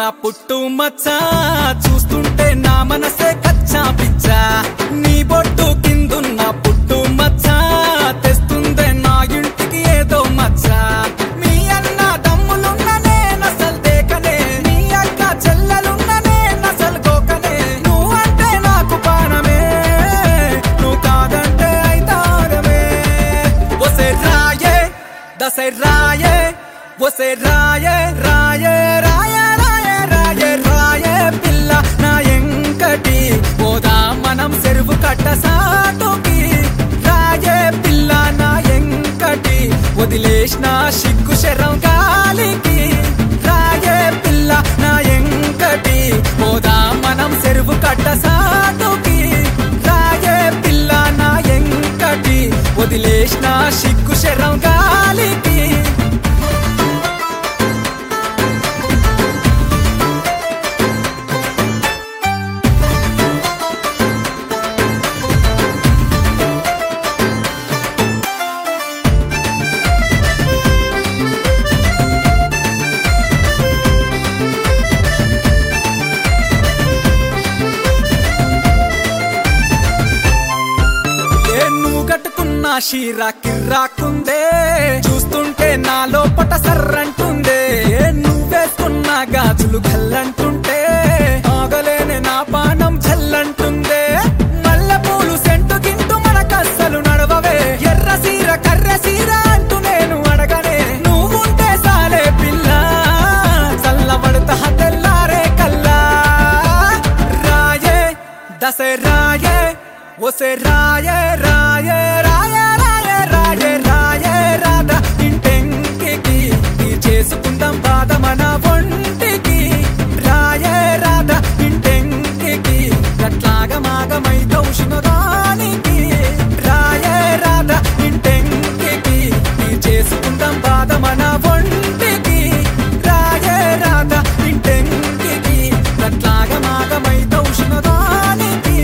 కిందున్న పుట్టు మచ్చ చూస్తుంటే నా మనసే కచ్చా పిచ్చా నీ బొట్టు కిందున్న పుట్టు మచ్చ తెస్తుందే నా ఇంటికి ఏదో మచ్చ మీ అన్న దమ్ములున్ననే నసల్ దేకనే నీ అక్క చెల్లెలున్ననే నసల్ గోకనే నువ్వంటే నాకు పానమే నువ్వు కాదంటే అయితారమే ఒసే రాయే దసే రాయే ఒసే రాయే రాయే రాయే రాయే రాయే రాయే పిల్ల నా ఎంకటి పోదా మనం చెరువు కట్ట సాటుకి రాయే పిల్ల నా ఎంకటి వదిలేసిన సిగ్గు శరం గాలికి రాయే పిల్ల నా ఎంకటి పోదా మనం చెరువు కట్ట సాటుకి రాయే పిల్ల నా ఎంకటి వదిలేసిన సిగ్గు శరం గాలికి ఏ నువ్వు కట్టుకున్న షీరా కిర్రాకుందే చూస్తుంటే నా లోపట సర్రంటుందే ఏ నువ్వేసుకున్న గాజులు గల్లంటుంటే ఆగలేని నా పానం చల్లంటుందే మల్లె పూలు సెంటు గింటు మనకస్సలు నడవవే ఎర్ర సీర కర్రె సీర అంటూ నేను అడగనే నువ్వుంటే సాలే పిల్ల చల్లబడతా తెల్లారే కల్లా రాయే దసే రాయే ఒసే రాయే రాయే రాయే రాయే రాయే రాయే రాధా ఇంటెంకికి ఈ చేసుకుందాం బాధ మన ఒంటికి రాయే రాధా ఇంటెంకికి గట్లాగ మాగమై కౌశిన దానికి రాయే రాధా ఇంటెంకికి ఈ చేసుకుందాం బాధ మన ఒంటికి రాయే రాధా ఇంటెంకికి గట్లాగ మాగమై కౌశిన దానికి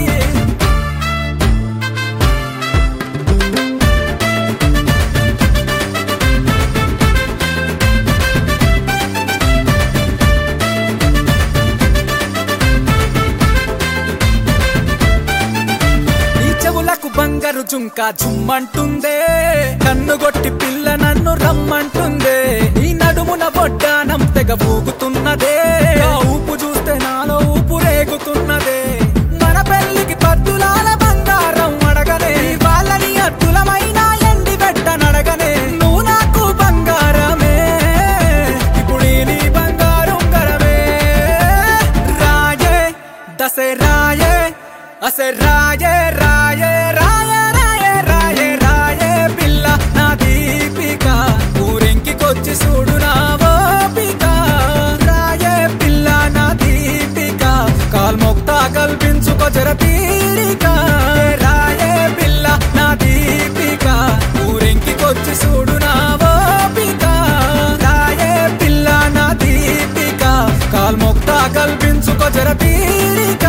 ఈ చెవులకు బంగారు జుంక జుమ్మంటుందే కన్నుగొట్టి పిల్ల నన్ను రమ్మంటుందే ఈ నడుమున బొడ్డానం తెగ ఊగుతున్నదే ఆ ఊపు చూస్తే నాలో ఊపు రేగుతున్నదే మన పెళ్లికి పద్దులాల బంగారం అడగనే వాళ్ళని అద్దులమైన ఎండి పెట్ట నడగనే నువ్వు నాకు బంగారమే ఇప్పుడు ఈ నీ బంగారం గరమే రాయే దసే రాయే అసే రాయే రాయే రాయే రాయే రాయే రాయే పిల్ల నా దీపిక ఊరింకికొచ్చి చూడు నా ఓపిక రాయే పిల్ల నా దీపిక కాల్మొక్తా కల్పించుకో జర తీరిక రాయే పిల్ల నా దీపిక ఊరింకికొచ్చి చూడు నా ఓపిక రాయే పిల్ల నా దీపిక కాల్మొక్తా కల్పించుకో జర తీరిక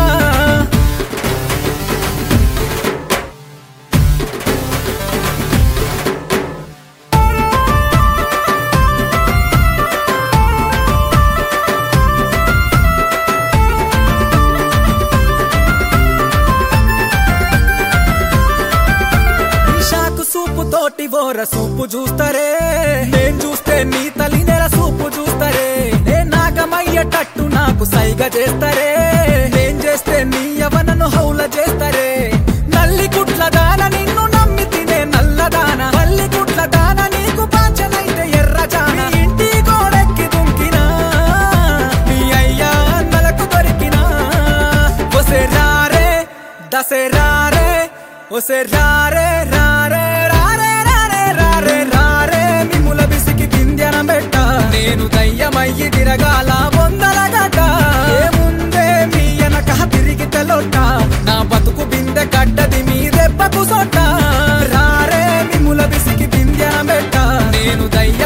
షాకు సూపు తోటి ఓర సూపు చూస్తారే నేను చూస్తే నీ తల్లి నెల సూపు చూస్తారే నే నాగమయ్యేటట్టు నాకు సైగ చేస్తారే నేను చేస్తే నీ యవనను హౌల చేస్తారే నల్లి కుట్ల దాన నిన్ను నమ్మి తినే నల్లదాన మల్లి కుట్ల దాన నీకు పాచనైతే ఎర్రజాన నీ ఇంటి గోడెక్కి దుంకినా నీ అయ్యా అన్నలకు దొరికినా ఒసే రారే దసే రారే ఒసే రారే రారే రారే రారే రారే రారే మిముల బిసికి బింద్యన బెట్ట నేను దయ్యమయ్యి తిరగాల బొందల గట ఏముందే మీ వెనక తిరిగి తెలొట్ట నా బతుకు బిందె కట్టది మీ దెబ్బకు సొట్ట రారే మిముల బిసికి బింద్యన బెట్ట నేను దయ్య